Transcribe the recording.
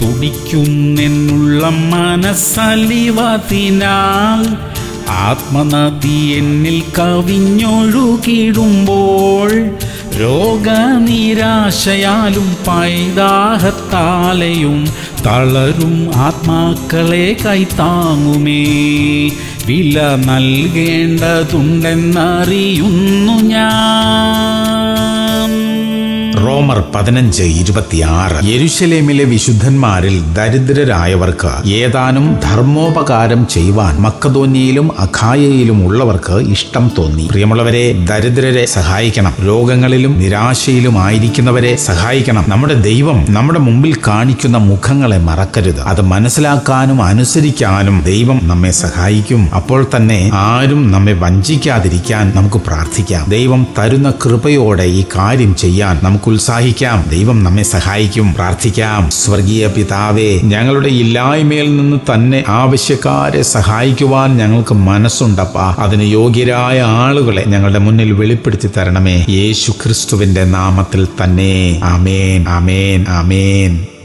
തുടിക്കുന്നെന്നുള്ള മനസ്സലിവതിനാൽ ആത്മനദി എന്നിൽ കവിഞ്ഞൊഴുകിടുമ്പോൾ രോഗനിരാശയാലും പൈതാഹത്താലെയും തളരും ആത്മാക്കളെ കൈത്താങ്ങുമേ വില നൽകേണ്ടതുണ്ടെന്നറിയുന്നു ഞാൻ റോമർ പതിനഞ്ച് ഇരുപത്തിയാറ് യെരുശലേമിലെ വിശുദ്ധന്മാരിൽ ദരിദ്രരായവർക്ക് ഏതാനും ധർമ്മോപകാരം ചെയ്യുവാൻ മക്കതോന്യയിലും അഖായയിലും ഉള്ളവർക്ക് ഇഷ്ടം തോന്നി പ്രിയമുള്ളവരെ ദരിദ്രരെ സഹായിക്കണം രോഗങ്ങളിലും നിരാശയിലും ആയിരിക്കുന്നവരെ സഹായിക്കണം നമ്മുടെ ദൈവം നമ്മുടെ മുമ്പിൽ കാണിക്കുന്ന മുഖങ്ങളെ മറക്കരുത് അത് മനസ്സിലാക്കാനും അനുസരിക്കാനും ദൈവം നമ്മെ സഹായിക്കും അപ്പോൾ തന്നെ ആരും നമ്മെ വഞ്ചിക്കാതിരിക്കാൻ നമുക്ക് പ്രാർത്ഥിക്കാം ദൈവം തരുന്ന കൃപയോടെ ഈ കാര്യം ചെയ്യാൻ നമുക്ക് ഉത്സാഹിക്കാം ദൈവം നമ്മെ സഹായിക്കും പ്രാർത്ഥിക്കാം സ്വർഗീയ പിതാവേ ഞങ്ങളുടെ ഇല്ലായ്മയിൽ നിന്ന് തന്നെ ആവശ്യക്കാരെ സഹായിക്കുവാൻ ഞങ്ങൾക്ക് മനസ്സുണ്ടപ്പാ അതിന് യോഗ്യരായ ആളുകളെ ഞങ്ങളുടെ മുന്നിൽ വെളിപ്പെടുത്തി തരണമേ യേശു ക്രിസ്തുവിന്റെ നാമത്തിൽ തന്നെ ആമേൻ ആമേൻ ആമേൻ